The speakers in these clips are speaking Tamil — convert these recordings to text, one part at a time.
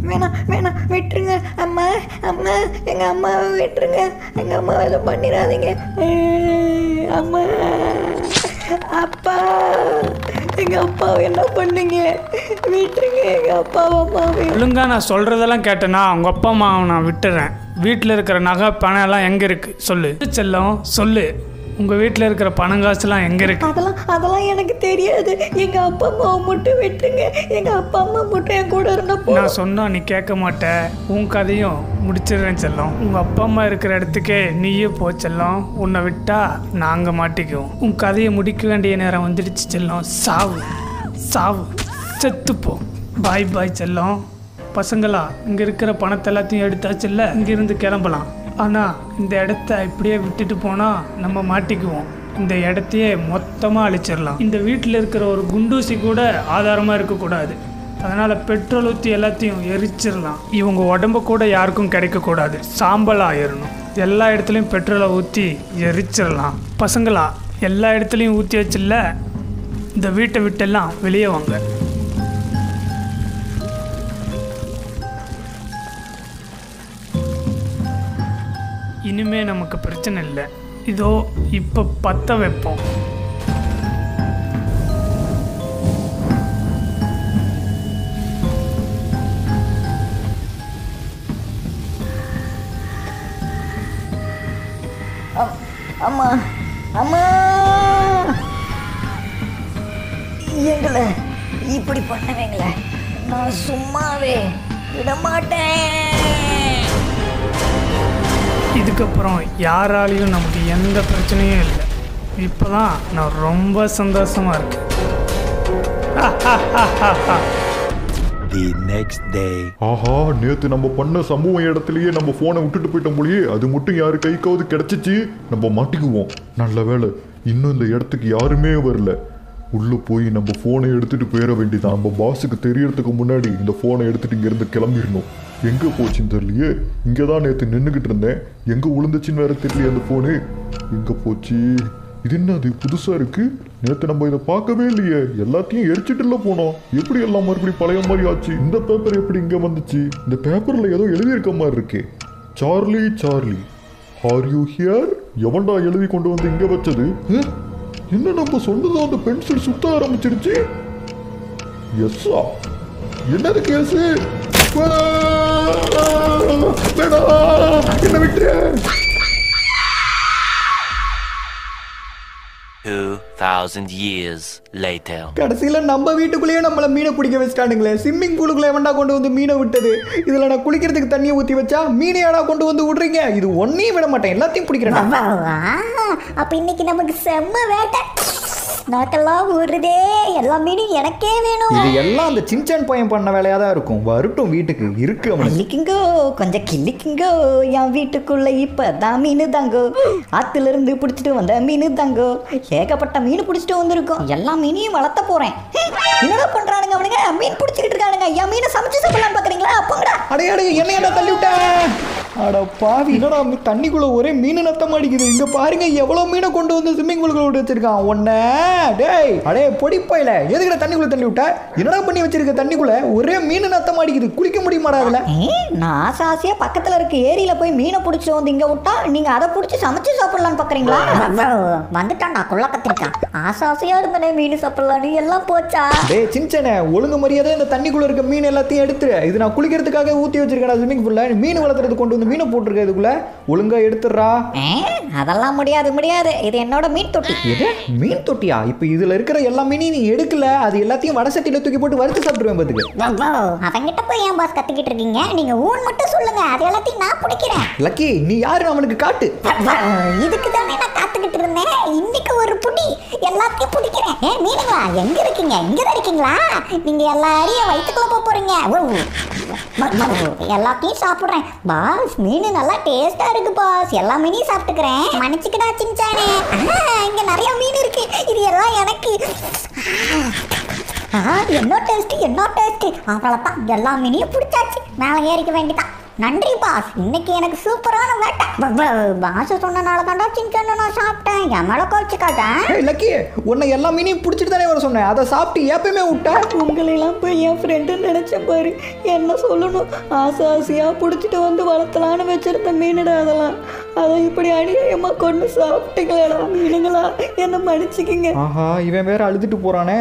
வேணாம் வேணாம் விட்டுருங்க அம்மா அம்மா எங்கள் அம்மாவை விட்டுருங்க எங்கள் அம்மாவை எதுவும் பண்ணிடாதீங்க ஏய், அம்மா அப்பா எங்கள் அப்பாவை என்ன பண்ணீங்க விட்டுருங்க எங்கள் அப்பாவை அம்மாவை ஒழுங்கா நான் சொல்கிறதெல்லாம் கேட்டேன்னா உங்கள் அப்பா அம்மாவை நான் விட்டுறேன் வீட்டில் இருக்கிற நகை பணம் எல்லாம் எங்கே இருக்குது சொல்லு செல்லம் சொல்லு உங்கள் வீட்டில் இருக்கிற பணம் காசுலாம் எங்கே இருக்கு அதெல்லாம் அதெல்லாம் எனக்கு தெரியாது எங்கள் அப்பா அம்மாவை மட்டும் விட்டுருங்க எங்கள் அப்பா அம்மா மட்டும் என் கூட இருந்தா போதும் நான் சொன்னா நீ கேட்க மாட்ட உன் கதையும் முடிச்சிடுறேன் செல்லம் உங்க அப்பா அம்மா இருக்கிற இடத்துக்கே நீயே போ செல்லம் உன்னை விட்டா நாங்க மாட்டிக்குவோம் உன் கதையை முடிக்க வேண்டிய நேரம் வந்துடுச்சு செல்லம் சாவு சாவு செத்துப்போ பாய் பாய் செல்லம் பசங்களா இங்க இருக்கிற பணத்தை எல்லாத்தையும் எடுத்தாச்சுல்ல இங்கிருந்து கிளம்பலாம் ஆனா இந்த இடத்த இப்படியே விட்டுட்டு போனா நம்ம மாட்டிக்குவோம் இந்த இடத்தையே மொத்தமாக அழிச்சிடலாம் இந்த வீட்டில் இருக்கிற ஒரு குண்டூசி கூட ஆதாரமாக இருக்கக்கூடாது அதனால் பெட்ரோல் ஊற்றி எல்லாத்தையும் எரிச்சிடலாம் இவங்க உடம்பு கூட யாருக்கும் கிடைக்கக்கூடாது சாம்பல் ஆயிடணும் எல்லா இடத்துலையும் பெட்ரோலை ஊற்றி எரிச்சிடலாம் பசங்களா எல்லா இடத்துலையும் ஊற்றி வச்சுல இந்த வீட்டை விட்டெல்லாம் வெளியே வாங்க இனிமே நமக்கு பிரச்சனை இல்லை இதோ இப்போ பற்ற வைப்போம் அம்- அம்மா அம்மா எங்களை இப்படி பண்ணுவீங்களே நான் சும்மாவே விடமாட்டேன் இதுக்கப்புறம் யாராலையும் நமக்கு எந்த பிரச்சனையும் இல்லை இப்போ தான் நான் ரொம்ப சந்தோஷமாக இருக்கேன் The next day. ஆஹா நேத்து நம்ம பண்ண சம்பவ இடத்துலயே நம்ம போனை விட்டுட்டு போயிட்டோம் போலயே அது மட்டும் யாரு கைக்காவது கிடைச்சிச்சு நம்ம மாட்டிக்குவோம் நல்ல வேளை இன்னும் இந்த இடத்துக்கு யாருமே வரல உள்ள போய் நம்ம போனை எடுத்துட்டு போயிட வேண்டியதான் நம்ம பாஸுக்கு தெரியறதுக்கு முன்னாடி இந்த போனை எடுத்துட்டு இங்க இருந்து கிளம்பிடணும் எங்க போச்சுன்னு தெரியலையே இங்க தான் நேத்து நின்றுகிட்டு இருந்தேன் எங்க விழுந்துச்சுன்னு வேற தெரியலையே அந்த போனு எங்க போச்சு இது என்ன அது புதுசா இருக்கு நேத்து நம்ம இதை பார்க்கவே இல்லையே எல்லாத்தையும் எரிச்சிட்டுல போனோம் எப்படி எல்லாம் மறுபடியும் பழைய மாதிரி ஆச்சு இந்த பேப்பர் எப்படி இங்க வந்துச்சு இந்த பேப்பர்ல ஏதோ எழுதியிருக்க மாதிரி இருக்கே Charlie Charlie are you here எவன்டா எழுதி கொண்டு வந்து இங்க வச்சது ஹ்? என்ன நம்ம சொன்னதோ அந்த பென்சில் சுத்த ஆரம்பிச்சிருச்சு எஸ்ஸா என்னது கேஸ் என்ன விட்டுரு 2,000 years later. கடைசியில் நம்ம வீட்டுக்குள்ளேயே நம்மளை மீனை பிடிக்க வச்சிட்டானுங்களே ஸ்விம்மிங் பூலுக்குள்ளே எவன்டா கொண்டு வந்து மீனை விட்டது இதில் நான் குளிக்கிறதுக்கு தண்ணியை ஊற்றி வச்சா மீனையாடா கொண்டு வந்து விடுறீங்க இது ஒன்றையும் விட மாட்டேன் எல்லாத்தையும் பிடிக்கிறேன் அப்ப இன்னைக்கு நமக்கு செம்ம வேட்டை நாக்கெல்லாம் ஊறுதே எல்லா மீனும் எனக்கே வேணும் இது எல்லாம் அந்த சின்சான் பையன் பண்ண வேலையாக தான் இருக்கும் வரட்டும் வீட்டுக்கு இருக்கு அவனுக்கு கிள்ளிக்குங்கோ கொஞ்சம் கிள்ளிக்குங்கோ என் வீட்டுக்குள்ள இப்பதான் மீன் தாங்கோ ஆத்துல இருந்து பிடிச்சிட்டு வந்த மீன் தாங்கோ ஏகப்பட்ட மீன் பிடிச்சிட்டு வந்திருக்கோம் எல்லா மீனையும் வளர்த்த போறேன் என்னடா பண்றானுங்க அவனுங்க மீன் பிடிச்சிக்கிட்டு இருக்கானுங்க என் மீனை சமைச்சு சாப்பிடலாம்னு பாக்குறீங்களா அப்பங்கடா அடே அடே என்ன என்ன தள்ளி விட்டேன் அட பாவி என்னடா மீ- தண்ணிக்குள்ள ஒரே மீன் நத்தம் அடிக்குது இங்க பாருங்க எவ்வளவு மீனை கொண்டு வந்து ஸ்விம்மிங் பூலுக்குள்ள விட்டு வச்சிருக்கான் ஒன்ன டேய் அடே பொடிப்பாயில எதுக்குடா தண்ணிக்குள்ள தள்ளி விட்ட என்னடா பண்ணி வச்சிருக்க தண்ணிக்குள்ள ஒரே மீன் நத்தம் அடிக்குது குளிக்க முடியுமாடா அதுல ஏய், நான் ஆசை ஆசையா பக்கத்துல இருக்க ஏரியில போய் மீனை பிடிச்சிட்டு வந்து இங்க விட்டா நீங்க அதை பிடிச்சி சமைச்சு சாப்பிடலாம்னு பாக்குறீங்களா வந்துட்டான்டா கொள்ள கத்திருக்கான் ஆசை ஆசையா இருந்தனே மீன் சாப்பிடலாம் எல்லாம் போச்சா டேய் சின்சனே ஒழுங்கு மரியாதை இந்த தண்ணிக்குள்ள இருக்க மீன் எல்லாத்தையும் எடுத்துரு இது நான் குளிக்கிறதுக்காக ஊத்தி வச்சிருக்கேன் ஸ்விம்மிங் பூல்ல மீன் வளர்த்துறது கொண்டு வந்து மீனை போட்டிருக்க இதுக்குள்ள ஒழுங்கா எடுத்துடுறா ஏ, அதெல்லாம் முடியாது முடியாது இது என்னோட மீன் தொட்டி எது மீன் தொட்டியா இப்போ இதுல இருக்கிற எல்லா மீனையும் நீ எடுக்கல அது எல்லாத்தையும் வடை சட்டியில தூக்கி போட்டு வறுத்து சாப்பிட்டுருவேன் பாத்துக்கு அவங்கிட்ட போய் ஏன் பாஸ் கத்திக்கிட்டு இருக்கீங்க நீங்க ஊன் மட்டும் சொல்லுங்க அது எல்லாத்தையும் நான் பிடிக்கிறேன் லக்கி நீ யாரு அவனுக்கு காட்டு இதுக்கு தானே நான் காத்துக்கிட்டு இருந்தேன் இன்னைக்கு ஒரு புடி எல்லாத்தையும் பிடிக்கிறேன் ஏ மீனுங்களா எங்க இருக்கீங்க இங்க தான் இருக்கீங்களா நீங்க எல்லாரையும் வயிற்றுக்குள்ள போக போறீங்க ஓ, எல்லாத்தையும் சாப்பிடுறேன் பாஸ் மீன் நல்லா டேஸ்டா இருக்கு பாஸ் எல்லா மீனையும் சாப்பிட்டுக்கிறேன் மன்னிச்சுக்கடா சின்சானே ஆ, இங்க நிறைய மீன் இருக்கு இது எல்லாம் எனக்கு ஆ, என்ன டேஸ்ட் என்ன டேஸ்ட் அவ்வளோதான் எல்லா மீனையும் பிடிச்சாச்சு மேலே ஏறிக்க வேண்டிதான் நன்றி பாஸ் இன்னைக்கு எனக்கு சூப்பரான வேட்டை ப- ப- பாஸ் சொன்னனால தான்டா சின்ன நான் சாப்பிட்டேன் என் மேல கோச்சிக்காத ஏய் லக்கி உன்னை எல்லா மீனையும் பிடிச்சிட்டு தானே வர சொன்னேன் அதை சாப்பிட்டு எப்பயுமே விட்ட உங்களையெல்லாம் போய் என் ஃப்ரெண்டுன்னு நினைச்சேன் பாரு என்ன சொல்லணும் ஆசை ஆசையாக பிடிச்சிட்டு வந்து வளர்த்தலான்னு வச்சிருந்த மீனுடா அதெல்லாம் அதை இப்படி அநியாயமாக கொண்டு சாப்பிட்டீங்களேடா மீனுங்களா என்ன மன்னிச்சுக்கிங்க ஆஹா இவன் வேற அழுதுட்டு போறானே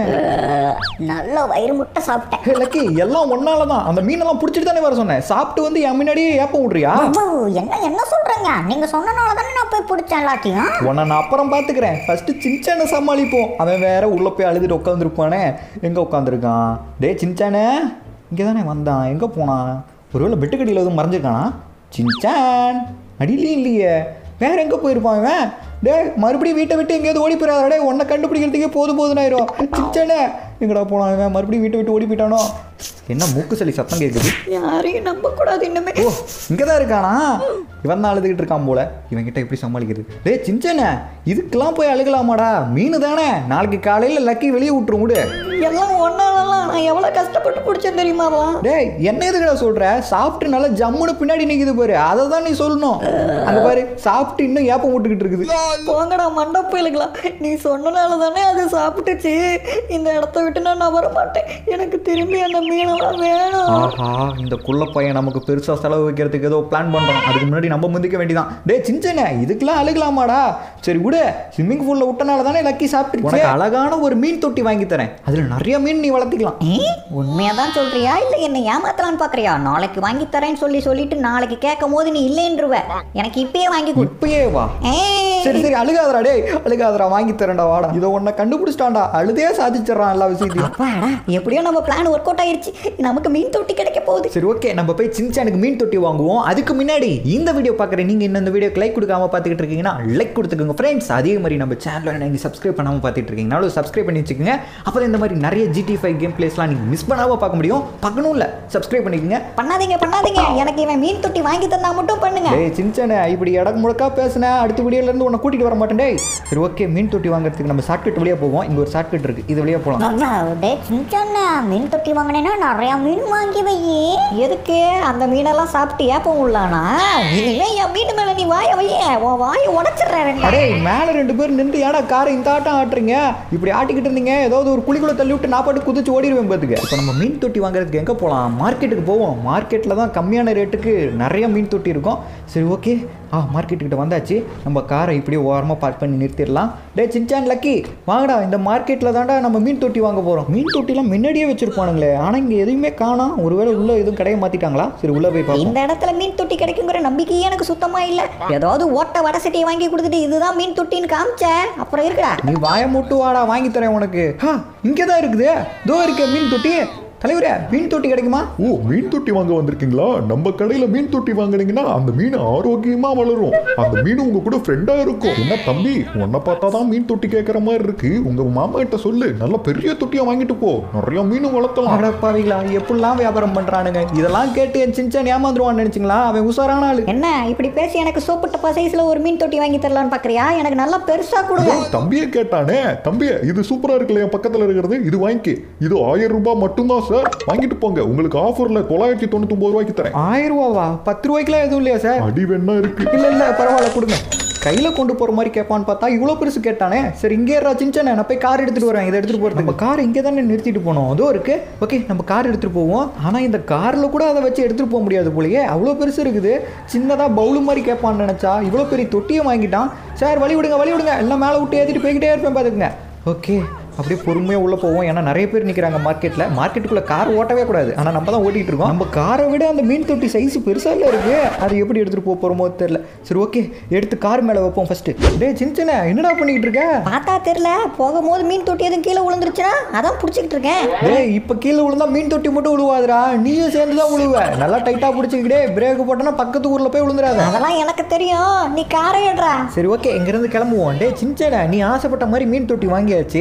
நல்ல வயிறு முட்டை சாப்பிட்டேன் ஹே லக்கி எல்லாம் ஒன்னால தான் அந்த மீனெல்லாம் பிடிச்சிட்டு தானே வர சொன்னேன் சாப்பிட்டு வந்து என் முன்னாடியே ஏப்ப விட்றியா அவ்வோ, என்ன என்ன சொல்றீங்க நீங்க சொன்னனால தானே நான் போய் பிடிச்சேன் எல்லாத்தையும் உன்னை நான் அப்புறம் பார்த்துக்கிறேன் ஃபர்ஸ்ட் சின்சானை சமாளிப்போம் அவன் வேற உள்ள போய் அழுதுட்டு உட்காந்துருப்பானே எங்கே உட்காந்துருக்கான் டேய் சின்சானே இங்கே தானே வந்தான் எங்கே போனான் ஒருவேளை பெட்டுக்கடியில் எதுவும் மறைஞ்சிருக்கானா சின்சான் அடியிலே இல்லையே வேற எங்கே போயிருப்பான் இவன் டேய் மறுபடியும் வீட்டை விட்டு எங்கேயாவது ஓடி போயிடாத டேய் உன்னை கண்டுபிடிக்கிறதுக்கே போதும் போதும் ஆயிரும் சின்சானே எங்கடா போனான் இவன் மறுபடியும் வீட்டை விட்டு ஓடி போயிட்டானோ என்ன மூக்கு சளி சத்தம் கேட்குது யாரையும் நம்பக்கூடாது இன்னுமே ஓ இங்கே தான் இருக்கானா இவன் தான் அழுதுகிட்டு இருக்கான் போல இவன் கிட்ட எப்படி சமாளிக்கிறது டேய் சின்சனே இதுக்கெல்லாம் போய் அழுகலாமாடா மீன் தானே நாளைக்கு காலையில் லக்கி வெளியே விட்டுரும் விடு எல்லாம் ஒன்னாலலாம் நான் எவ்வளோ கஷ்டப்பட்டு பிடிச்சேன் தெரியுமா அதெல்லாம் டேய் என்ன எதுக்குடா சொல்ற சாப்பிட்டு நல்லா ஜம்முன்னு பின்னாடி நிக்குது பாரு அதை தான் நீ சொல்லணும் அங்க பாரு சாப்பிட்டு இன்னும் ஏப்பம் விட்டுக்கிட்டு இருக்குது போங்கடா மண்டை போயிலுங்களா நீ சொன்னனால தானே அது சாப்பிட்டுச்சு இந்த இடத்த விட்டு நான் நவர மாட்டேன் எனக்கு திரும்பி அந்த மீனெல்லாம் வேணும் ஆஹா இந்த குள்ள பையன் நமக்கு பெருசா செலவு வைக்கிறதுக்கு ஏதோ பிளான் பண்றான் அதுக்கு முன்னாடி நம்ம முந்திக்க வேண்டியதான் டேய் சின்சனே இதுக்கெல்லாம் அழுகலாமாடா சரி விடு ஸ்விம்மிங் பூல்ல விட்டனால தானே லக்கி சாப்பிட்டு உனக்கு அழகான ஒரு மீன் தொட்டி வாங்கி தரேன் அதுல நிறைய மீன் நீ வளர்த்திக்கலாம் உண்மையாக தான் சொல்றியா இல்லை என்னை ஏமாத்தலான்னு பார்க்குறியா நாளைக்கு வாங்கி தரேன்னு சொல்லி சொல்லிட்டு நாளைக்கு கேட்கும் போது நீ இல்லைன்றுவ எனக்கு இப்பயே வாங்கி கொடு இப்பயே வா ஏய் சரி சரி அழுகாதடா டேய் அழுகாதடா வாங்கி தரேன்டா வாடா இதை உன்னை கண்டுபிடிச்சிட்டான்டா அழுதே சாதிச்சிடறான் எல்லா விஷயத்தையும் அப்பாடா எப்படியோ நம்ம பிளான் ஒர்க் அவுட் ஆயிருச்சு நமக்கு மீன் தொட்டி கிடைக்க போகுது சரி ஓகே நம்ம போய் சின்சானுக்கு மீன் தொட்டி வாங்குவோம் அதுக்கு முன்னாடி இந்த வீடியோ பார்க்குற நீங்கள் இன்னும் இந்த வீடியோக்கு லைக் கொடுக்காம பார்த்துக்கிட்டு இருக்கீங்கன்னா லைக் கொடுத்துக்கோங்க ஃப்ரெண்ட்ஸ் அதே மாதிரி நம்ம சேனலில் நீங்கள் சப்ஸ்கிரைப் பண்ணாமல் பார்த்துட்டு இருக்கீங்கனாலும் சப்ஸ்கிரைப் பண்ணி வச்சுக்கோங்க அப்போ இந்த மாதிரி நிறைய ஜிடி ஃபைவ் கேம் பிளேஸ்லாம் நீங்கள் மிஸ் பண்ணாமல் பார்க்க முடியும் பார்க்கணும் இல்லை சப்ஸ்கிரைப் பண்ணிக்கோங்க பண்ணாதீங்க பண்ணாதீங்க எனக்கு இவன் மீன் தொட்டி வாங்கி தந்தா மட்டும் பண்ணுங்க டேய் சின்சானே இப்படி இடக்கு முழக்கா பேசுனேன் அடுத்த வீடியோல இருந்து உன்னை கூட்டிட்டு வர மாட்டேன் டேய் சரி ஓகே மீன் தொட்டி வாங்குறதுக்கு நம்ம ஷார்ட்கட் வழியா போவோம் இங்க ஒரு ஷார்ட்கட் இருக்கு இது வழியா போலாம் அவ்வா, டேய் சின்ன மீன் தொட்டி வாங்கினேன்னா நிறைய மீன் வாங்கி வை எதுக்கு அந்த மீனெல்லாம் சாப்பிட்டு ஏப்பம் உள்ளானா இனிமே என் மீன் மேல நீ வாய வைய உன் வாயை உடைச்சிடுறேன் ரெண்டு அடே மேல ரெண்டு பேர் நின்று ஏடா காரை இந்த ஆட்டம் ஆட்டுறீங்க இப்படி ஆட்டிக்கிட்டு இருந்தீங்க ஏதாவது ஒரு குழிக்குள்ள தள்ளி விட்டு நான் பாட்டு குதிச்சு ஓடிடுவேன் பார்த்துக்க இப்போ நம்ம மீன் தொட்டி வாங்குறதுக்கு எங்கே போகலாம் மார்க்கெட்டுக்கு போவோம் மார்க்கெட்டில் தான் கம்மியான ரேட்டுக்கு நிறைய மீன் தொட்டி இருக்கும் சரி ஓகே ஆ மார்க்கெட்டுக்கிட்ட வந்தாச்சு நம்ம காரை இப்படியே ஓரமாக பார்க் பண்ணி நிறுத்திடலாம் டே சின்சான் லக்கி வாங்கடா இந்த மார்க்கெட்டில் தான்டா நம்ம மீன் தொட்டி வாங்க போகிறோம் மீன் தொட்டிலாம் முன்னாடியே வச்சிருப்பானுங்களே ஆனால் இங்கே எதுவுமே காணோம் ஒருவேளை உள்ள எதுவும் கடையை மாற்றிட்டாங்களா சரி உள்ளே போய் பார்ப்போம் இந்த இடத்துல மீன் தொட்டி கிடைக்குங்கிற நம்பிக்கையே எனக்கு சுத்தமா இல்ல ஏதாவது ஓட்ட வடை சட்டியை வாங்கி கொடுத்துட்டு இதுதான் மீன் தொட்டின்னு காமிச்ச அப்புறம் இருக்குடா நீ வாய மூட்டு வாடா வாங்கி தரேன் உனக்கு ஹா இங்கே தான் இருக்குது தோ இருக்க மீன் தொட்டி தலைவரே மீன் தொட்டி கிடைக்குமா ஓ மீன் தொட்டி வாங்க வந்திருக்கீங்களா நம்ம கடையில மீன் தொட்டி வாங்குனீங்கன்னா அந்த மீன் ஆரோக்கியமா வளரும் அந்த மீன் உங்க கூட ஃப்ரெண்டா இருக்கும் என்ன தம்பி உன்னை பார்த்தா தான் மீன் தொட்டி கேட்கற மாதிரி இருக்கு உங்க மாமா கிட்ட சொல்லு நல்ல பெரிய தொட்டியா வாங்கிட்டு போ நிறைய மீன் வளர்த்தலாம் அடப்பாவிங்களா எப்படிலாம் வியாபாரம் பண்றானுங்க இதெல்லாம் கேட்டு என் சின்சான் ஏமாந்துருவான்னு நினைச்சிங்களா அவன் உசாரான ஆளு என்ன இப்படி பேசி எனக்கு சோப்பு டப்பா சைஸ்ல ஒரு மீன் தொட்டி வாங்கி தரலான்னு பாக்குறியா எனக்கு நல்லா பெருசா கொடுங்க ஏய், தம்பியே கேட்டானே தம்பியே இது சூப்பரா இருக்குல்ல என் பக்கத்துல இருக்கிறது இது வாங்கிக்க இது ஆயிரம் ரூபாய் மட்டும்தான் சார் வாங்கிட்டு போங்க உங்களுக்கு ஆஃபர்ல தொள்ளாயிரத்தி தொண்ணூத்தி ஒன்பது ரூபாய்க்கு தரேன் ஆயிரம் ரூபாவா பத்து ரூபாய்க்குலாம் எதுவும் இல்லையா சார் அடி வேணா இருக்கு இல்ல இல்ல பரவாயில்ல கொடுங்க கையில கொண்டு போற மாதிரி கேட்பான்னு பார்த்தா இவ்வளோ பெருசு கேட்டானே சரி இங்கே இருடா சின்சானே நான் போய் கார் எடுத்துட்டு வரேன் இதை எடுத்துட்டு போறது நம்ம கார் இங்கே தானே நிறுத்திட்டு போனோம் அதோ இருக்கு ஓகே நம்ம கார் எடுத்துட்டு போவோம் ஆனா இந்த கார்ல கூட அதை வச்சு எடுத்துட்டு போக முடியாது போலயே அவ்வளோ பெருசு இருக்குது சின்னதா பவுல் மாதிரி கேட்பான்னு நினைச்சா இவ்வளோ பெரிய தொட்டியை வாங்கிட்டான் சார் வழி விடுங்க வழி விடுங்க எல்லாம் மேலே விட்டு ஏற்றிட்டு போய்கிட்டே இருப்பேன் பார்த்துக்குங்க ஓகே அப்படியே பொறுமையாக உள்ளே போவோம் ஏன்னா நிறைய பேர் நிற்கிறாங்க மார்க்கெட்டில் மார்க்கெட்டுக்குள்ளே கார் ஓட்டவே கூடாது ஆனால் நம்ம தான் ஓட்டிகிட்டு இருக்கோம் நம்ம காரை விட அந்த மீன் தொட்டி சைஸ் பெருசாக இல்லை இருக்கு அது எப்படி எடுத்துகிட்டு போக போகிறோமோ தெரியல சரி ஓகே எடுத்து கார் மேலே வைப்போம் ஃபஸ்ட்டு டேய் சின்ன சின்ன என்னடா பண்ணிக்கிட்டு இருக்க பார்த்தா தெரியல போகும்போது மீன் தொட்டி எதுவும் கீழே விழுந்துருச்சுன்னா அதான் பிடிச்சிக்கிட்டு இருக்கேன் டேய் இப்போ கீழே விழுந்தா மீன் தொட்டி மட்டும் விழுவாதுடா நீயும் சேர்ந்து தான் விழுவ நல்லா டைட்டாக பிடிச்சிக்கிட்டே பிரேக் போட்டோன்னா பக்கத்து ஊரில் போய் விழுந்துடாத அதெல்லாம் எனக்கு தெரியும் நீ காரை எடுறா சரி ஓகே இங்கேருந்து கிளம்புவோம் டே சின்ன நீ ஆசைப்பட்ட மாதிரி மீன் தொட்டி வாங்கியாச்சு இப்போ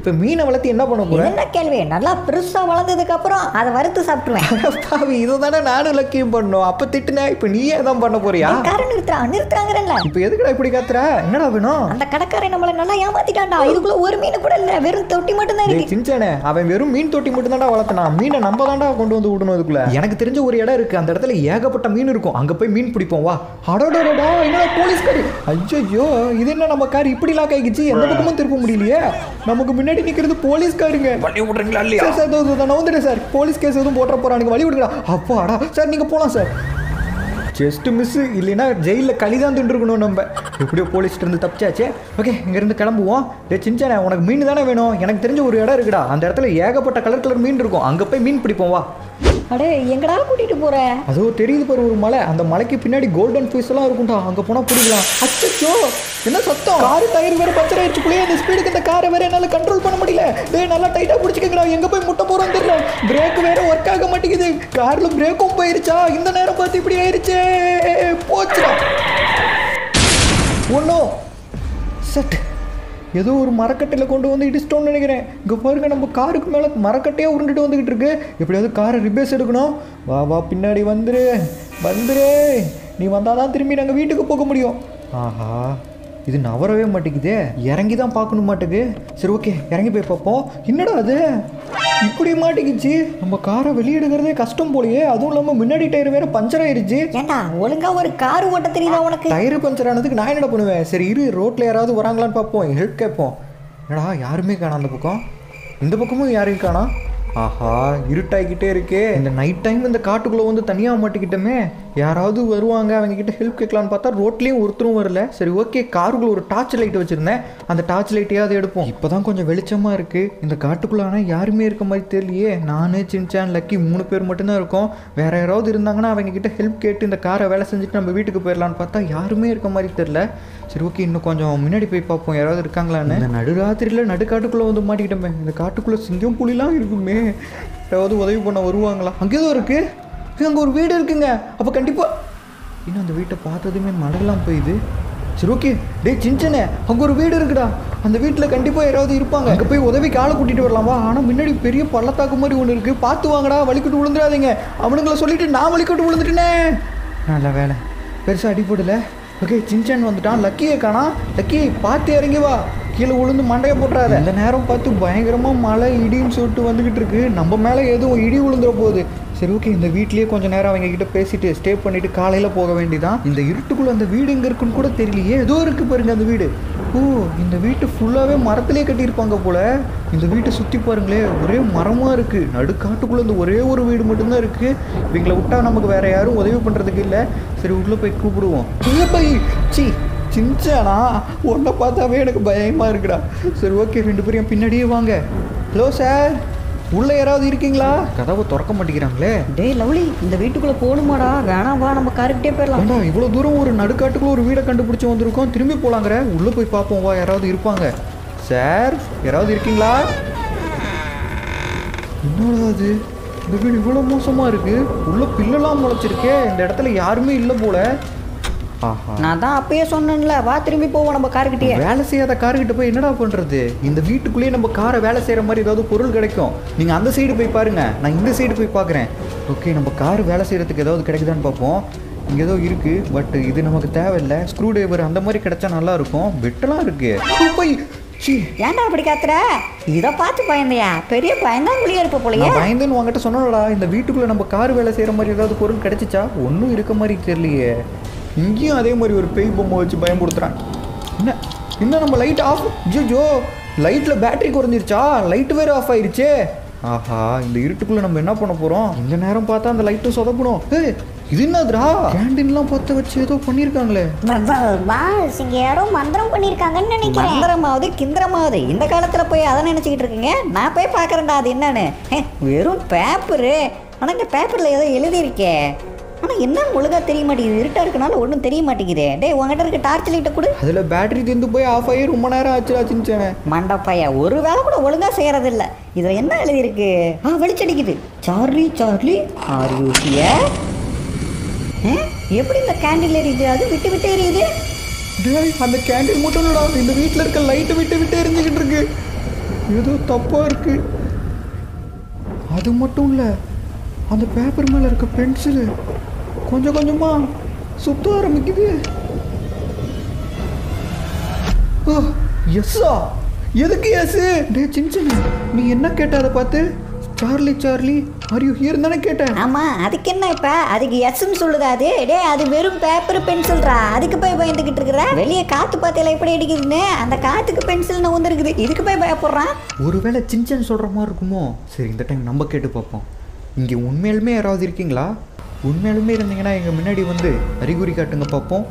இப்போ மீனை வளர்த்து என்ன பண்ண இது போற என்ன கேள்வி நல்லா பெருசா வளர்ந்ததுக்கு அப்புறம் அதை வறுத்து சாப்பிட்டுருவேன் பாவி இதை தானே நானும் லக்கியம் பண்ணோம் அப்போ திட்டுனேன் இப்போ நீயே தான் பண்ண போறியா காரன் நிறுத்துறா நிறுத்துறாங்கிறல்ல இப்போ எதுக்குடா இப்படி கத்துற என்னடா வேணும் அந்த கடைக்காரன் நம்மள நல்லா ஏமாத்திட்டான்டா இதுக்குள்ள ஒரு மீன் கூட இல்ல வெறும் தொட்டி மட்டும் தான் டேய் இருக்கு சின்சானே அவன் வெறும் மீன் தொட்டி மட்டும் தான்டா வளர்த்தனா மீனை நம்ம தான்டா கொண்டு வந்து விடணும் அதுக்குள்ள எனக்கு தெரிஞ்ச ஒரு இடம் இருக்கு அந்த இடத்துல ஏகப்பட்ட மீன் இருக்கும் அங்க போய் மீன் பிடிப்போம் வா அடடடடா என்னடா போலீஸ்காரி ஐயோ இது என்ன நம்ம கார் இப்படி லாக் ஆகிச்சு எந்த பக்கமும் திருப்ப முடியலையே நமக்கு முன்னாடி நிக்கிறது போலீஸ்காருங்க வழி விடுறீங்களா இல்லையா சார் சார் இதோ, இதோ, நான் வந்துட்டேன் சார் போலீஸ் கேஸ் எதுவும் போட்டுற போறானுங்க வழி விடுங்கடா அப்பாடா சார் நீங்க போலாம் சார் ஜஸ்ட் மிஸ் இல்லைன்னா ஜெயிலில் களி தான் தின்றுக்கணும் நம்ம எப்படியோ போலீஸ்ட்டு இருந்து தப்பிச்சாச்சே ஓகே இங்கேருந்து கிளம்புவோம் டே சின்சானே உனக்கு மீன் தானே வேணும் எனக்கு தெரிஞ்ச ஒரு இடம் இருக்குடா அந்த இடத்துல ஏகப்பட்ட கலர் கலர் மீன் இருக்கும் அங்கே போய் மீன் பிடிப்போம் வா அடே எங்கடா கூட்டிட்டு போற அதோ தெரியுது பாரு ஒரு மலை அந்த மலைக்கு பின்னாடி கோல்டன் ஃபீஸ் எல்லாம் இருக்கும்டா அங்கே போனால் பிடிக்கலாம் அச்சோ என்ன சத்தம் காரு டயர் வேற பஞ்சர் ஆயிடுச்சு புள்ளைய அந்த ஸ்பீடுக்கு இந்த காரை வேற என்னால் கண்ட்ரோல் பண்ண முடியல டேய் நல்லா டைட்டாக பிடிச்சிக்கங்கடா எங்கே போய் முட்டை போகிறோம் தெரியல பிரேக் வேற ஒர்க் ஆக மாட்டேங்குது காரில் பிரேக்கும் போயிருச்சா இந்த நேரம் பார்த்து இப்படி ஆயிருச்சே போச்சுடா ஒன்றும் செட் ஏதோ ஒரு மரக்கட்டையில் கொண்டு வந்து இடிச்சிட்டோம்னு நினைக்கிறேன் இங்கே பாருங்க நம்ம காருக்கு மேலே மரக்கட்டையே உருண்டுட்டு வந்துக்கிட்டு இருக்கு எப்படியாவது காரை ரிப்பேர்ஸ் எடுக்கணும் வா வா பின்னாடி வந்துரு வந்துரு நீ வந்தால் தான் திரும்பி நாங்கள் வீட்டுக்கு போக முடியும் ஆஹா இது நவரவே மாட்டேங்குதே இறங்கி தான் பார்க்கணும் மாட்டேங்குது சரி ஓகே இறங்கி போய் பார்ப்போம் என்னடா அது இப்படி மாட்டேங்குச்சு நம்ம காரை வெளியிடுகிறதே கஷ்டம் போலயே அதுவும் இல்லாமல் முன்னாடி டயர் வேற பஞ்சர் ஆயிருச்சு ஏண்டா ஒழுங்கா ஒரு கார் ஓட்ட தெரியுதா உனக்கு டயர் பஞ்சர் ஆனதுக்கு நான் என்ன பண்ணுவேன் சரி இரு ரோட்ல யாராவது வராங்களான்னு பார்ப்போம் ஹெல்ப் கேட்போம் என்னடா யாருமே காணோம் அந்த பக்கம் இந்த பக்கமும் யாரையும் காணோம் ஆஹா இருட்டாகிக்கிட்டே இருக்கே இந்த நைட் டைம் இந்த காட்டுக்குள்ளே வந்து தனியாக மாட்டிக்கிட்டோமே யாராவது வருவாங்க அவங்க கிட்ட ஹெல்ப் கேட்கலான்னு பார்த்தா ரோட்லேயும் ஒருத்தரும் வரல சரி ஓகே காருக்குள்ள ஒரு டார்ச் லைட் வச்சுருந்தேன் அந்த டார்ச் லைட்டையாவது எடுப்போம் இப்போ தான் கொஞ்சம் வெளிச்சமாக இருக்குது இந்த காட்டுக்குள்ளே ஆனால் யாருமே இருக்க மாதிரி தெரியலையே நானு சின்சான் லக்கி மூணு பேர் மட்டும்தான் இருக்கோம் வேற யாராவது இருந்தாங்கன்னா அவங்க கிட்ட ஹெல்ப் கேட்டு இந்த காரை வேலை செஞ்சுட்டு நம்ம வீட்டுக்கு போயிடலான்னு பார்த்தா யாருமே இருக்க மாதிரி தெரில சரி ஓகே இன்னும் கொஞ்சம் முன்னாடி போய் பார்ப்போம் யாராவது இருக்காங்களான்னு இந்த நடுராத்திரியில் நடுக்காட்டுக்குள்ளே வந்து மாட்டிக்கிட்டோமே இந்த காட்டுக்குள்ளே சிங்கம் புலிலாம் இருக்குமே யாராவது உதவி பண்ண வருவாங்களா அங்கே ஏதோ இருக்கு அங்கே ஒரு வீடு இருக்குங்க அப்போ கண்டிப்பாக இன்னும் அந்த வீட்டை பார்த்ததுமே மழைலாம் போயிடுது சரி ஓகே டேய் சின்சனே அங்கே ஒரு வீடு இருக்குடா அந்த வீட்டில் கண்டிப்பாக யாராவது இருப்பாங்க அங்கே போய் உதவிக்கு ஆளை கூட்டிகிட்டு வரலாமா ஆனால் முன்னாடி பெரிய பள்ளத்தாக்கு மாதிரி ஒன்று இருக்குது பார்த்து வாங்கடா வலிக்கிட்டு விழுந்துடாதீங்க அவனுங்களை சொல்லிட்டு நான் வலிக்கிட்டு விழுந்துட்டேனே நல்ல வேலை பெருசாக அடிப்படல ஓகே சின்சான் வந்துட்டான் லக்கியை காணா லக்கி பார்த்து இறங்கி வா கீழே விழுந்து மண்டையை போட்டுறாத இந்த நேரம் பார்த்து பயங்கரமாக மழை இடின்னு சொல்லிட்டு வந்துக்கிட்டு இருக்கு நம்ம மேலே எதுவும் இடி விழுந்துற போகுது சரி ஓகே இந்த வீட்லயே கொஞ்ச நேரம் அவங்க கிட்ட பேசிட்டு ஸ்டே பண்ணிட்டு காலையில போக வேண்டியதான் இந்த இருட்டுக்குள்ள அந்த வீடு எங்க இருக்குன்னு கூட தெரியலையே ஏதோ இருக்கு பாருங்க அந்த வீடு ஓ இந்த வீட்டு ஃபுல்லாவே மரத்திலே கட்டியிருப்பாங்க போல இந்த வீட்டை சுத்தி பாருங்களே ஒரே மரமா இருக்கு நடுக்காட்டுக்குள்ள இந்த ஒரே ஒரு வீடு மட்டும்தான் இருக்கு இவங்களை விட்டா நமக்கு வேற யாரும் உதவி பண்றதுக்கு இல்ல சரி உள்ள போய் கூப்பிடுவோம் இல்ல பை சி சின்சானா உன்னை பார்த்தாவே எனக்கு பயமா இருக்குடா சரி ஓகே ரெண்டு பேரும் பின்னாடியே வாங்க ஹலோ சார் உள்ள யாராவது இருக்கீங்களா கதவை திறக்க மாட்டேங்கிறாங்களே டேய் லவ்லி இந்த வீட்டுக்குள்ள போகணுமாடா வேணாம் வா நம்ம காருக்கிட்டே போயிடலாம் ஏண்டா இவ்வளோ தூரம் ஒரு நடுக்காட்டுக்குள்ள ஒரு வீடை கண்டுபிடிச்சி வந்திருக்கோம் திரும்பி போலாங்கிற உள்ள போய் பார்ப்போம் வா யாராவது இருப்பாங்க சார் யாராவது இருக்கீங்களா என்னடா அது இந்த வீடு இவ்வளோ மோசமா இருக்கு உள்ள பில்லெல்லாம் முளைச்சிருக்கே இந்த இடத்துல யாருமே இல்லை போல ஆஹா நான் தான் அப்பயே சொன்னேன்ல வா திரும்பி போவோம் நம்ம காருக்கிட்டே வேலை செய்யாத கார்கிட்ட போய் என்னடா பண்றது இந்த வீட்டுக்குள்ளேயே நம்ம காரை வேலை செய்யற மாதிரி ஏதாவது பொருள் கிடைக்கும் நீங்க அந்த சைடு போய் பாருங்க நான் இந்த சைடு போய் பார்க்குறேன் ஓகே நம்ம கார் வேலை செய்யறதுக்கு ஏதாவது கிடைக்குதான்னு பார்ப்போம் இங்க ஏதோ இருக்கு பட் இது நமக்கு தேவையில்லை ஸ்க்ரூ டிரைவர் அந்த மாதிரி கிடைச்சா நல்லா இருக்கும் வெட்டலாம் இருக்கு போய் சீ ஏன்டா அப்படி காத்துற இதை பார்த்து பயந்தையா பெரிய பயந்தாங்குழியா இருப்ப போலயே நான் பயந்துன்னு உங்ககிட்ட சொன்னடா இந்த வீட்டுக்குள்ள நம்ம கார் வேலை செய்யற மாதிரி ஏதாவது பொருள் கிடைச்சிச்சா ஒன்றும் இருக்க மாதிரி தெரியலையே இங்கேயும் அதே மாதிரி ஒரு பேய் பொம்மை வச்சு பயன்படுத்துறான் என்ன என்ன நம்ம லைட் ஆஃப் ஜோ லைட்டில் பேட்டரி குறைஞ்சிருச்சா லைட் வேற ஆஃப் ஆயிருச்சே ஆஹா இந்த இருட்டுக்குள்ள நம்ம என்ன பண்ண போறோம் இந்த நேரம் பார்த்தா அந்த லைட்டும் சொதப்பணும் ஏய், இது என்னதுடா கேண்டீன்லாம் பற்ற வச்சு ஏதோ பண்ணியிருக்காங்களே பாஸ் இங்க யாரோ மந்திரம் பண்ணிருக்காங்கன்னு நினைக்கிறேன் மந்திரமாவது கிந்திரமாவது இந்த காலத்துல போய் அதை நினைச்சுக்கிட்டு இருக்கீங்க நான் போய் பார்க்கறேன்டா அது என்னன்னு ஹே, வெறும் பேப்பரு ஆனா இந்த பேப்பர்ல ஏதோ எழுதியிருக்கே ஆனா என்ன ஒழுங்கா தெரிய மாட்டேங்குது இருட்டா இருக்கனால ஒன்றும் தெரிய மாட்டேங்குதே டேய் உங்ககிட்ட இருக்க டார்ச் லைட்டை கொடு அதில் பேட்டரி தீர்ந்து போய் ஆஃப் ஆகி ரொம்ப நேரம் ஆச்சு ஆச்சுன்னு மண்டப்பைய ஒரு வேலை கூட ஒழுங்கா செய்யறது இல்ல இதுல என்ன எழுதியிருக்கு ஆ வெளிச்சடிக்குது Charlie Charlie are you here எப்படி இந்த கேண்டில் எரியுது அது விட்டு விட்டு எரியுது டேய் அந்த கேண்டீன் மட்டும் இல்லடா இந்த வீட்டில் இருக்க லைட்டு விட்டு விட்டு எரிஞ்சுக்கிட்டு இருக்கு ஏதோ தப்பா இருக்கு அது மட்டும் இல்லை அந்த பேப்பர் மேலே இருக்க பென்சிலு கொஞ்சம் கொஞ்சமா சுத்த ஆரம்பிக்குது எஸ்ஸா எதுக்கு எஸ் டே சின்ன நீ என்ன கேட்ட அதை பார்த்து Charlie Charlie are you here தானே கேட்டேன் ஆமா அதுக்கு என்ன இப்ப அதுக்கு எஸ்ன்னு சொல்லுதா அது டே அது வெறும் பேப்பர் பென்சில்ரா அதுக்கு போய் பயந்துகிட்டு இருக்கிற வெளியே காத்து பாத்தியில எப்படி அடிக்குதுன்னு அந்த காத்துக்கு பென்சில் வந்துருக்குது இதுக்கு போய் பயப்படுறான் ஒருவேளை சின்சன் சொல்கிற மாதிரி இருக்குமோ சரி இந்த டைம் நம்ம கேட்டு பார்ப்போம் இங்கே உண்மையாலுமே யாராவது இருக்கீங்களா உண்மையாலுமே இருந்தீங்கன்னா எங்கள் முன்னாடி வந்து அறிகுறி காட்டுங்க பார்ப்போம்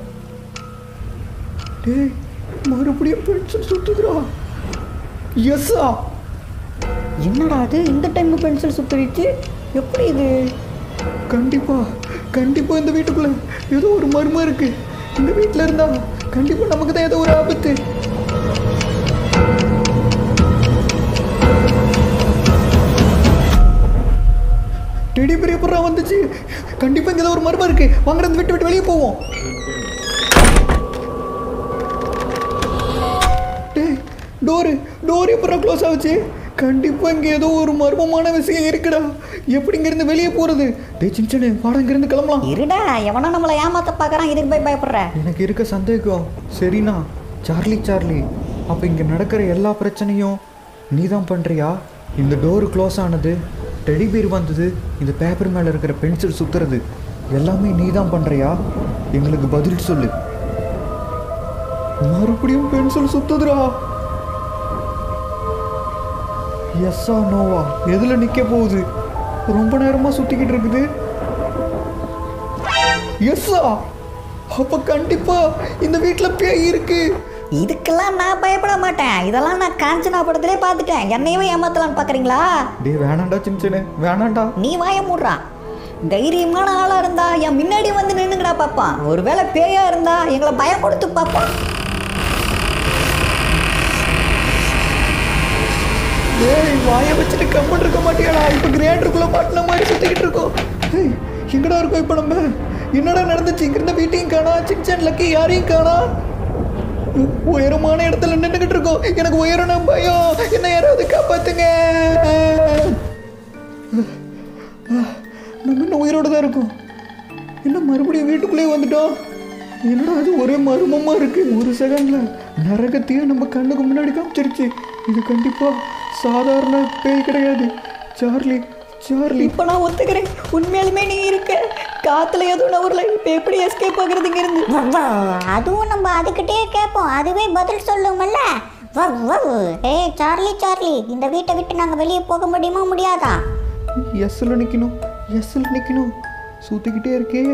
டேய் மறுபடியும் பென்சில் சுத்துதுடா எஸ்ஸா என்னடா அது இந்த டைம் பென்சில் சுத்திடுச்சு எப்படி இது கண்டிப்பா கண்டிப்பா இந்த வீட்டுக்குள்ள ஏதோ ஒரு மர்மம் இருக்கு இந்த வீட்டில் இருந்தா கண்டிப்பா நமக்கு தான் ஏதோ ஒரு ஆபத்து டெடி பெரிய புறா வந்துச்சு கண்டிப்பா இங்க ஏதோ ஒரு மர்மம் இருக்கு வாங்க இந்த விட்டு விட்டு வெளியே போவோம் டேய் டோரு டோர் எப்பறம் க்ளோஸ் ஆகுச்சு கண்டிப்பா இங்க ஏதோ ஒரு மர்மமான விஷயம் இருக்குடா எப்படி இங்க இருந்து வெளியே போறது டேய் சின்ன வாடா இங்க இருந்து கிளம்பலாம் இருடா எவனா நம்மளை ஏமாத்த பார்க்கறான் இதுக்கு போய் பயப்படுற எனக்கு இருக்க சந்தேகம் சரிண்ணா சார்லி சார்லி அப்போ இங்கே நடக்கிற எல்லா பிரச்சனையும் நீ தான் பண்ணுறியா இந்த டோரு க்ளோஸ் ஆனது டெடி பீர் வந்தது இந்த பேப்பர் மேலே இருக்கிற பென்சில் சுற்றுறது எல்லாமே நீ தான் பண்ணுறியா எங்களுக்கு பதில் சொல்லு மறுபடியும் பென்சில் சுத்துதுடா எஸ்ஸா நோவா எதில் நிற்க போகுது ரொம்ப நேரமாக சுற்றிக்கிட்டு இருக்குது எஸ்ஸா அப்ப கண்டிப்பா இந்த வீட்ல பேய் இருக்கு இதுக்கெல்லாம் நான் பயப்பட மாட்டேன் இதெல்லாம் நான் காஞ்சனா படத்திலே பார்த்துட்டேன் என்னையவே ஏமாத்தலாம்னு பார்க்கறீங்களா டேய் வேணாண்டா சின்ன வேணாண்டா நீ வாய மூடுறா தைரியமான ஆளா இருந்தா என் முன்னாடி வந்து நின்னுங்கடா பாப்பான் ஒருவேளை பேயா இருந்தா எங்களை பயம் கொடுத்து பாப்பான் டேய் வாய வச்சுட்டு கம்மன் இருக்க மாட்டியாடா இப்ப கிரேண்டருக்குள்ள மாட்டின மாதிரி சுத்திக்கிட்டு இருக்கோம் ஏய், எங்கடா இருக்கோம் இப்ப நம்ம என்னடா நடந்துச்சு இங்க இருந்த வீட்டையும் காணா சின்சன் லக்கி யாரையும் காணா உ- உயரமான இடத்துல நின்றுகிட்டு இருக்கோம் எனக்கு உயரன பயம் என்ன யாராவது காப்பாத்துங்க நம்ம இன்னும் உயிரோட தான் இருக்கோம் என்ன மறுபடியும் வீட்டுக்குள்ளே வந்துட்டோம் என்னடா அது ஒரே மர்மமா இருக்கு ஒரு செகண்ட்ல நரகத்தையே நம்ம கண்ணுக்கு முன்னாடி காமிச்சிருச்சு இது கண்டிப்பா சாதாரண பேய் கிடையாது சார்லி சார்லி இப்ப நான் ஒத்துக்கிறேன் உண்மையாலுமே நீ இருக்க காத்துல எதுவும் நவரல இப்ப எப்படி எஸ்கேப் ஆகுறது இங்க இருந்து வவ்வ, அதுவும் நம்ம அதுக்கிட்டே கேட்போம் அதுவே பதில் சொல்லுமல்ல வவ், வவ். ஏய் சார்லி சார்லி இந்த வீட்டை விட்டு நாங்கள் வெளியே போக முடியுமா முடியாதா எஸ்ல நிக்கணும் எஸ்ல நிக்கணும் சுத்திக்கிட்டே இருக்கே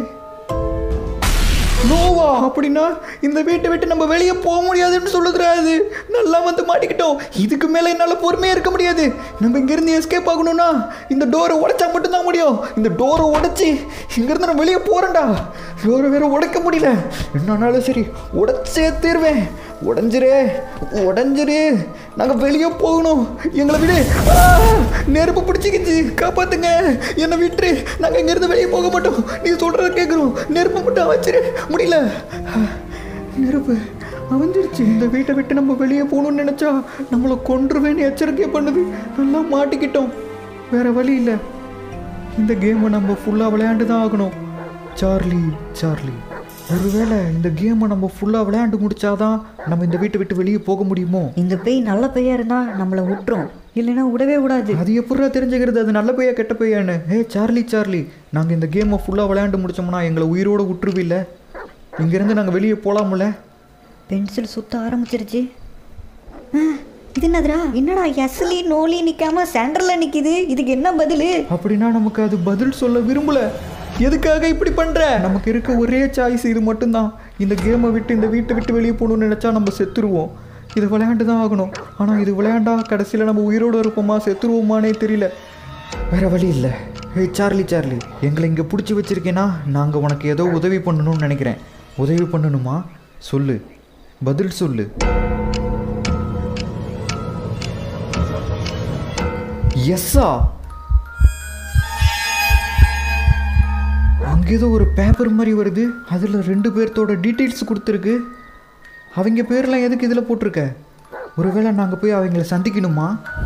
நோவா அப்படின்னா இந்த வீட்டை விட்டு நம்ம வெளியே போக முடியாதுன்னு சொல்லுதுடா அது நல்லா வந்து மாட்டிக்கிட்டோம் இதுக்கு மேலே என்னால் பொறுமையாக இருக்க முடியாது நம்ம இங்கேருந்து எஸ்கேப் ஆகணும்னா இந்த டோரை உடைச்சா மட்டும்தான் முடியும் இந்த டோரை உடைச்சி இங்கேருந்து நான் வெளியே போகிறேன்டா டோரை வேற உடைக்க முடியல என்னானாலும் சரி உடைச்சே தீர்வேன் உடஞ்சிரு உடஞ்சிரு நாங்கள் வெளியே போகணும் எங்களை விடு ஆ! நெருப்பு பிடிச்சிக்கிச்சு காப்பாத்துங்க என்னை விட்டுரு நாங்கள் இங்கேருந்து வெளியே போக மாட்டோம் நீ சொல்கிறத கேட்குறோம் நெருப்பு மட்டும் வச்சிரு முடியல நெருப்பு அவஞ்சிருச்சு இந்த வீட்டை விட்டு நம்ம வெளியே போகணும்னு நினச்சா நம்மளை கொன்றுவேன்னு எச்சரிக்கை பண்ணுது நல்லா மாட்டிக்கிட்டோம் வேற வழி இல்லை இந்த கேமை நம்ம ஃபுல்லாக விளையாண்டு தான் ஆகணும் சார்லி சார்லி ஒருவேளை இந்த கேமை நம்ம ஃபுல்லாக விளையாண்டு முடிச்சாதான் நம்ம இந்த வீட்டை விட்டு வெளியே போக முடியுமோ இந்த பேய் நல்ல பேயா இருந்தா நம்மளை விட்டுரும் இல்லைன்னா விடவே விடாது அது எப்படா தெரிஞ்சுக்கிறது அது நல்ல பையா கெட்ட பையான்னு ஏ சார்லி சார்லி நாங்கள் இந்த கேமை ஃபுல்லாக விளையாண்டு முடிச்சோம்னா எங்களை உயிரோட விட்டுருவில்ல இங்கேருந்து நாங்கள் வெளியே போகலாம்ல பென்சில் சுத்த ஆரம்பிச்சிருச்சு ஆ, இது என்னதுடா என்னடா எஸ்லி நோலி நிக்காம சென்டர்ல நிக்குது இதுக்கு என்ன பதிலு அப்படின்னா நமக்கு அது பதில் சொல்ல விரும்பல எதுக்காக இப்படி பண்ற நமக்கு இருக்க ஒரே சாய்ஸ் இது மட்டும்தான் இந்த கேமை விட்டு இந்த வீட்டை விட்டு வெளியே போகணும்னு நினச்சா நம்ம செத்துருவோம் இது விளையாண்டு தான் ஆகணும் ஆனால் இது விளையாண்டா கடைசியில் நம்ம உயிரோடு இருப்போமா செத்துருவோமானே தெரியல வேற வழி இல்லை ஏய் சார்லி சார்லி எங்களை இங்கே பிடிச்சி வச்சிருக்கேன்னா நாங்கள் உனக்கு ஏதோ உதவி பண்ணணும்னு நினைக்கிறேன் உதவி பண்ணணுமா சொல்லு பதில் சொல்லு எஸ்ஸா அங்கே ஏதோ ஒரு பேப்பர் மாதிரி வருது அதில் ரெண்டு பேர்த்தோட டீட்டெயில்ஸ் கொடுத்துருக்கு அவங்க பேர்லாம் எதுக்கு இதில் போட்டிருக்க ஒருவேளை நாங்கள் போய் அவங்கள சந்திக்கணுமா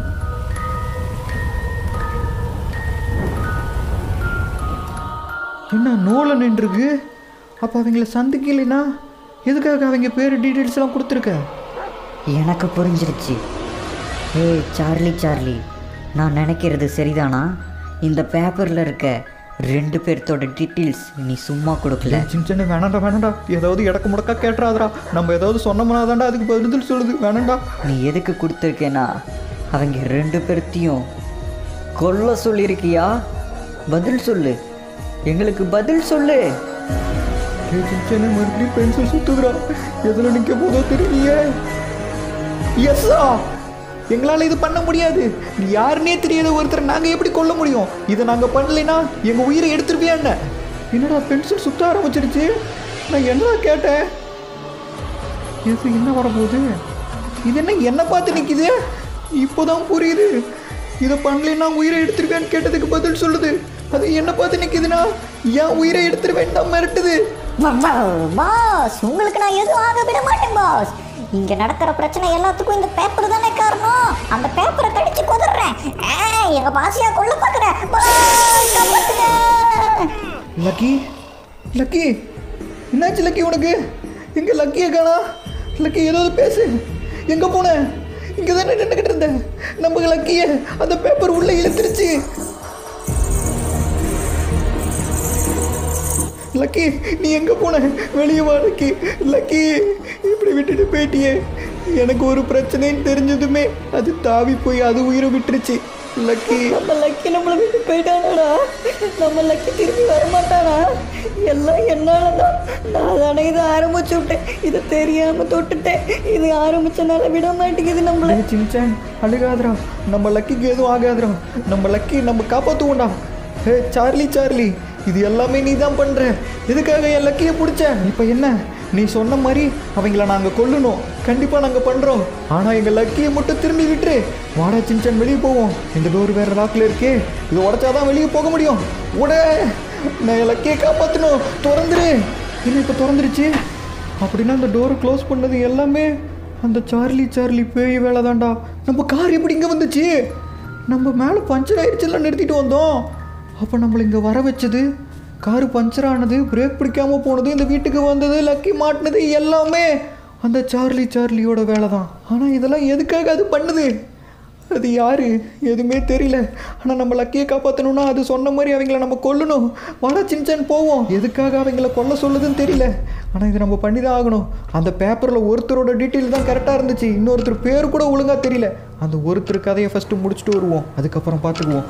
என்ன நூலை நின்றுருக்கு அப்போ அவங்கள சந்திக்கலைன்னா எதுக்காக அவங்க பேர் டீட்டெயில்ஸ்லாம் கொடுத்துருக்க எனக்கு புரிஞ்சிருச்சு ஏய் சார்லி சார்லி நான் நினைக்கிறது சரிதானா இந்த பேப்பரில் இருக்க ரெண்டு பேர்த்தோட டீட்டெயில்ஸ் நீ சும்மா கொடுக்கல சின்ன சின்ன வேணாண்டா வேணாண்டா ஏதாவது இடக்கு முடக்கா கேட்டுறாதடா நம்ம ஏதாவது சொன்னோம்னா தாண்டா அதுக்கு பதில் சொல்லுது வேணாண்டா நீ எதுக்கு கொடுத்துருக்கேன்னா அவங்க ரெண்டு பேர்த்தையும் கொல்ல சொல்லியிருக்கியா பதில் சொல்லு எங்களுக்கு பதில் சொல்லு ஏய், சின்ன சின்ன மறுபடியும் பென்சில் சுத்துதுடா எதில் நிற்க போதோ தெரியலையே எஸ்ஸா எங்களால் இது பண்ண முடியாது நீ யாருன்னே தெரியாத ஒருத்தர் நாங்கள் எப்படி கொல்ல முடியும் இதை நாங்கள் பண்ணலைன்னா எங்கள் உயிரை எடுத்துருவியா என்ன என்னடா பென்சில் சுத்த ஆரம்பிச்சிருச்சு நான் என்னடா கேட்டேன் எது என்ன வரப்போகுது இது என்ன என்ன பார்த்து நிற்கிது இப்போதான் புரியுது இதை பண்ணலைன்னா உயிரை எடுத்துருவேன்னு கேட்டதுக்கு பதில் சொல்லுது அது என்ன பார்த்து நிற்கிதுன்னா ஏன் உயிரை எடுத்துருவேன் தான் மிரட்டுது பாஸ் உங்களுக்கு நான் எதுவும் ஆக விட மாட்டேன் பாஸ் இங்க நடக்கிற பிரச்சனை எல்லாத்துக்கும் இந்த பேப்பர் தானே காரணம் அந்த பேப்பரை கடிச்சு குதறேன் ஏய், எங்க பாசியா கொல்ல பாக்குறேன் பாஸ், காப்பாத்துங்க. லக்கி லக்கி என்னாச்சு லக்கி உனக்கு எங்க லக்கியை காணா லக்கி ஏதாவது பேசு எங்க போன இங்க தானே நின்றுக்கிட்டு இருந்தேன் நம்ம லக்கிய அந்த பேப்பர் உள்ள இழுத்துருச்சு லக்கி நீ எங்க போன வெளியே வா லக்கி லக்கி இப்படி விட்டுட்டு போயிட்டியே எனக்கு ஒரு பிரச்சனைன்னு தெரிஞ்சதுமே அது தாவி போய் அது உயிரை விட்டுருச்சு லக்கி நம்ம லக்கி நம்மளை விட்டு போயிட்டானடா நம்ம லக்கி திரும்பி வரமாட்டானா எல்லாம் என்னால தான் நான் தானே இதை ஆரம்பிச்சு விட்டேன் இதை தெரியாம தொட்டுட்டேன் இது ஆரம்பிச்சனால விட மாட்டேங்குது நம்மள டேய் சின்சான் அழுகாதடா நம்ம லக்கிக்கு எதுவும் ஆகாதுடா நம்ம லக்கி நம்ம காப்பாற்றுவோம்டா ஹே சார்லி சார்லி இது எல்லாமே நீ தான் பண்ற எதுக்காக என் லக்கியை பிடிச்ச இப்போ என்ன நீ சொன்ன மாதிரி அவங்கள நாங்கள் கொல்லணும் கண்டிப்பாக நாங்கள் பண்ணுறோம் ஆனால் எங்கள் லக்கியை மட்டும் திரும்பி விட்டுரு வாடா சின்சான் வெளியே போவோம் இந்த டோர் வேறு லாக்கில் இருக்கே இது உடச்சாதான் வெளியே போக முடியும் உட நான் என் லக்கியை காப்பாற்றணும் திறந்துரு என்ன இப்போ திறந்துருச்சு அப்படின்னா அந்த டோரை க்ளோஸ் பண்ணது எல்லாமே அந்த சார்லி சார்லி பேய் வேலை தான்டா நம்ம கார் எப்படி இங்கே வந்துச்சு நம்ம மேலே பஞ்சர் ஆயிடுச்சுல நிறுத்திட்டு வந்தோம் அப்போ நம்மளை இங்கே வர வச்சது காரு பஞ்சர் ஆனது பிரேக் பிடிக்காம போனது இந்த வீட்டுக்கு வந்தது லக்கி மாட்டினது எல்லாமே அந்த சார்லி சார்லியோட வேலை தான் ஆனால் இதெல்லாம் எதுக்காக அது பண்ணுது அது யாரு எதுவுமே தெரியல ஆனால் நம்ம லக்கியை காப்பாற்றணும்னா அது சொன்ன மாதிரி அவங்கள நம்ம கொல்லணும் வாடா சின்சான் போவோம் எதுக்காக அவங்கள கொல்ல சொல்லுதுன்னு தெரியல ஆனால் இது நம்ம பண்ணி தான் ஆகணும் அந்த பேப்பரில் ஒருத்தரோட டீட்டெயில் தான் கரெக்டாக இருந்துச்சு இன்னொருத்தர் பேர் கூட ஒழுங்காக தெரியல அந்த ஒருத்தர் கதையை ஃபஸ்ட்டு முடிச்சுட்டு வருவோம் அதுக்கப்புறம் பார்த்துக்குவோம்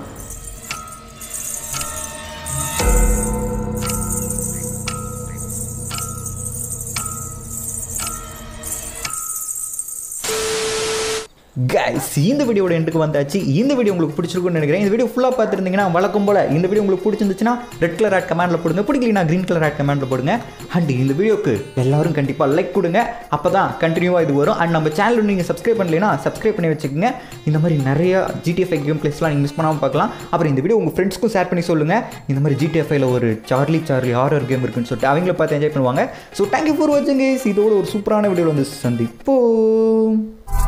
கைஸ் இந்த வீடியோட எண்டுக்கு வந்தாச்சு இந்த வீடியோ உங்களுக்கு பிடிச்சிருக்கும்னு நினைக்கிறேன் இந்த வீடியோ ஃபுல்லாக பார்த்துருந்தீங்கன்னா வழக்கம் போல் இந்த வீடியோ உங்களுக்கு பிடிச்சிருந்துச்சுன்னா ரெட் கலர் ஆட் கமெண்ட்டில் போடுங்க பிடிக்கலனா க்ரீன் கலர் ஆட் கமெண்ட்டில் போடுங்க அண்ட் இந்த வீடியோக்கு எல்லாரும் கண்டிப்பாக லைக் கொடுங்க அப்போ தான் கண்டினியூவாக இது வரும் அண்ட் நம்ம சேனல் நீங்கள் சப்ஸ்கிரைப் பண்ணலைன்னா சப்ஸ்கிரைப் பண்ணி வச்சுக்கோங்க இந்த மாதிரி நிறைய ஜிடிஎஃப்ஐ கேம் பிளேஸ்லாம் நீங்கள் மிஸ் பண்ணாமல் பார்க்கலாம் அப்புறம் இந்த வீடியோ உங்கள் ஃப்ரெண்ட்ஸ்க்கும் ஷேர் பண்ணி சொல்லுங்கள் இந்த மாதிரி ஜிடிஎஃப்ஐல ஒரு சார்லி சார்லி ஹாரர் கேம் இருக்குன்னு சொல்லிட்டு அவங்கள பார்த்து என்ஜாய் பண்ணுவாங்க ஸோ தேங்க்யூ ஃபார் வாட்சிங் இதோட ஒரு சூப்பரான வீடியோவில் வந்து சந்திப்போம்